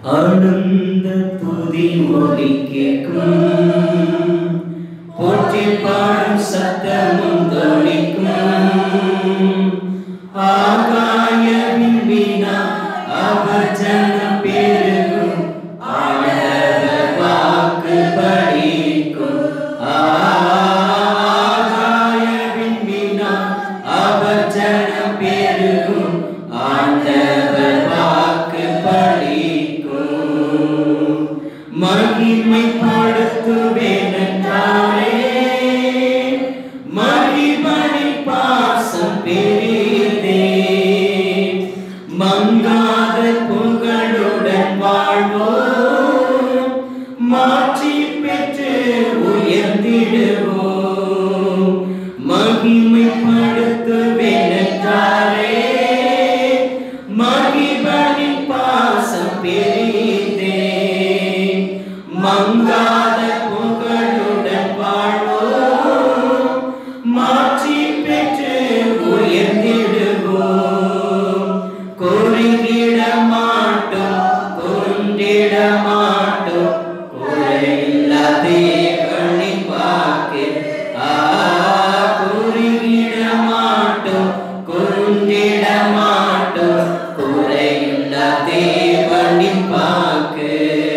ஆனந்த துதி ஒலி கேட்கும் போற்றி பாடும் சத்தமும் தொழிக்கும் ஆகாய விம்பினா அவர் ஜனம் பெருகும் ஆண்டவர் வாக்கு படிக்கும் ஆகாய விம்பினா அவர் ஜனம் பெருகும் ஆண்டவர் வாக்கு படிக்கும் மகிமைப்படுத்துவேனென்றாலே மகிமணி பாசம் பெரியதே மங்காத புகழுடன் வாழ்வோம் மாற்றி பெற்று உயர்ந்திடுவோம் மகிமைப்படுத்துவேனென்றாலே மகிமணி பாசம் பெரியதே மங்காத புகழுடன் வாழ்வோம் மாற்றி பெற்று உயர்ந்திடுவோம் குறுகிட மாட்டோம் குறுண்டிட மாட்டோம் குறையில்லா தேவனின் வாக்கு ஆ குறுகிட மாட்டோம் குறுண்டிட மாட்டோம் குறையில்லா தேவனின் வாக்கு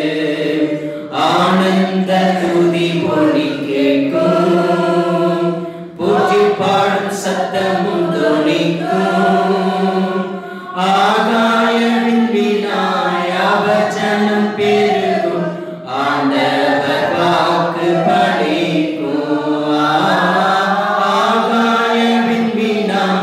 ஆனந்த துதி ஒளி கேட்கும் போற்றி பாடும் சத்தமும் தொனிக்கும் ஆகாயவின் வினாய் அவச்சனம் பெருகும் ஆண்டவர் வாக்கு படிக்கும் ஆகாயவின் வினாய்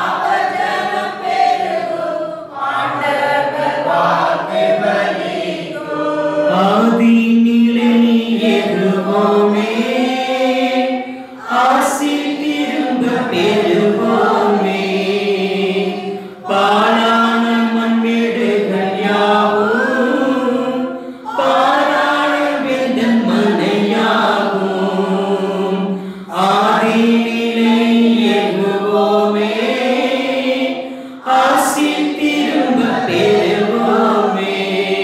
ஆதியினிலே ஏறுவோமே, ஆசி திரும்ப பெறுவோமே. பாழான மண்மேடுகள் யாவும், பாராள வேந்தன் மனையாகும். ஆதியினிலே ஏறுவோமே, ஆசி திரும்ப பெறுவோமே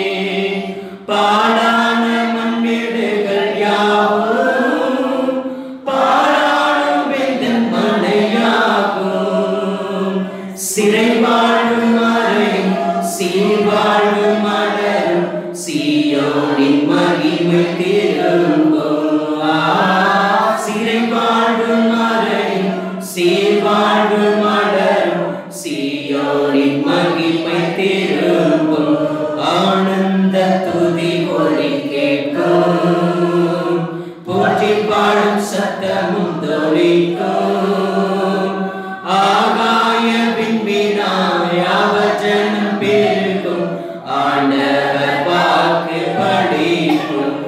பாடான மண்மேடுகள் யாவும் பாராளும் வெந்தன் மனையாகும் சிறை வாழும் மறையும் சீர்வாழ்வு மலரும் சீயோனின் மகிமை திரும்பும் ஆ, சிறை வாழும் மறையும் சீர்வாழ்வு மலரும் சீயோனின் மகிமை திரும்பும் ஆனந்த துதி ஒலி கேட்கும் போற்றி பாடும் சத்தமும் தொழிக்கும் ஆகாய விண்பினாய் அவஜனம் பெருகும் ஆண்டவர் வாக்கு படிக்கும்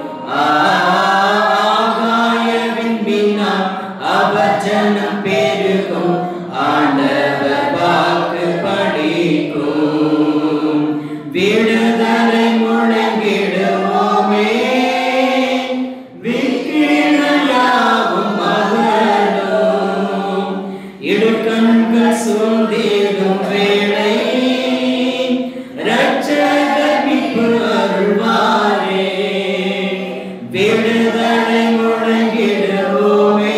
ஆகாய விண்பினாய் அவஜனம் பெருகும் ஆண்டவர் வாக்கு படிக்கும் விடுதலை முழங்கிடுவோமே விக்கிரயாவும் மகளும் இடுக்கண்கள் சூழ்ந்திடும் வேளை ரட்சகர் மீட்பு அருள்வாரே விடுதலை முழங்கிடுவோமே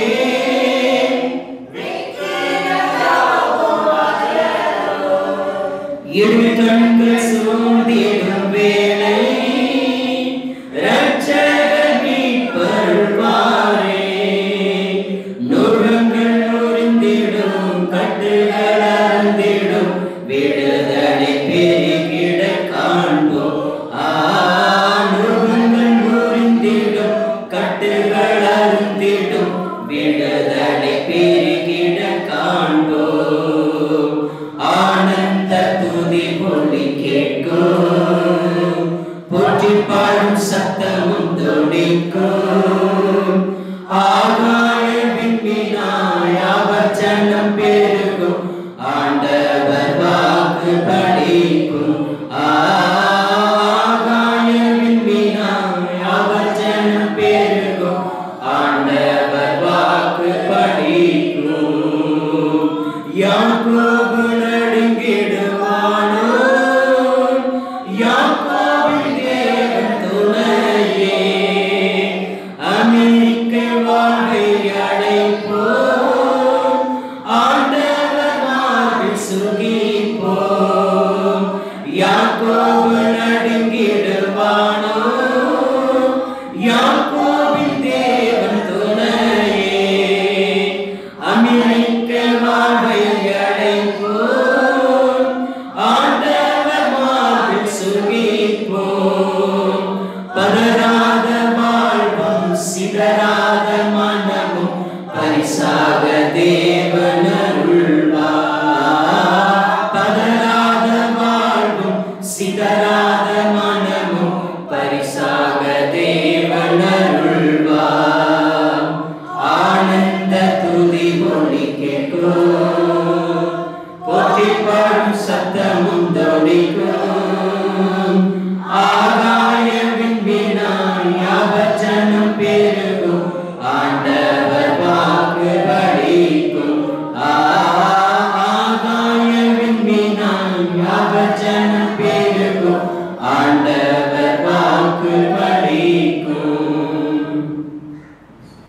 இடுக்கண்கள் சூழ்ந்திடும் வேளை ரட்சகர் மீட்பருள்வாரே. நுகங்கள் நொறுந்திடும், கட்டுகள் அறுந்திடும், விடுதலை பெருகிட காண்போம். ஆ, போற்றிப்போம்